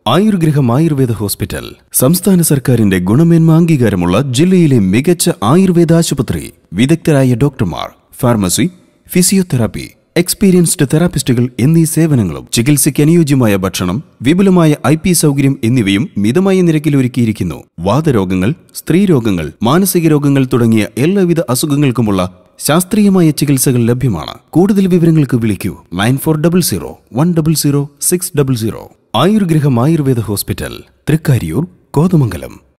ആയുർഗ്രഹം Ayurveda hospital സംസ്ഥാന സർക്കാരിന്റെ ഗുണമേന്മ അംഗീകാരമുള്ള ജില്ലയിലെ മികച്ച ആയുർവേദ ആശുപത്രി വിദഗ്ധരായ ഡോക്ടർമാർ ഫാർമസി ഫിസിയോതെറാപ്പി എക്സ്പീരിയൻസ്ഡ് തെറാപ്പിസ്റ്റുകൾ എന്നീ സേവനങ്ങളും ചികിത്സയ്ക്ക് അനുയോജ്യമായ ഭക്ഷണം വിപുലമായ ഐ പി സൗകര്യം എന്നിവയും മിതമായ നിരക്കിൽ ഒരുക്കിയിരിക്കുന്നു വാതരോഗങ്ങൾ സ്ത്രീരോഗങ്ങൾ മാനസിക രോഗങ്ങൾ തുടങ്ങിയ എല്ലാവിധ അസുഖങ്ങൾക്കുമുള്ള ശാസ്ത്രീയമായ ചികിത്സകൾ ലഭ്യമാണ് കൂടുതൽ വിവരങ്ങൾക്ക് വിളിക്കൂ nine four double zero one double zero six double zero Ayurgraham Ayurveda hospital Thrikkariyoor Kothamangalam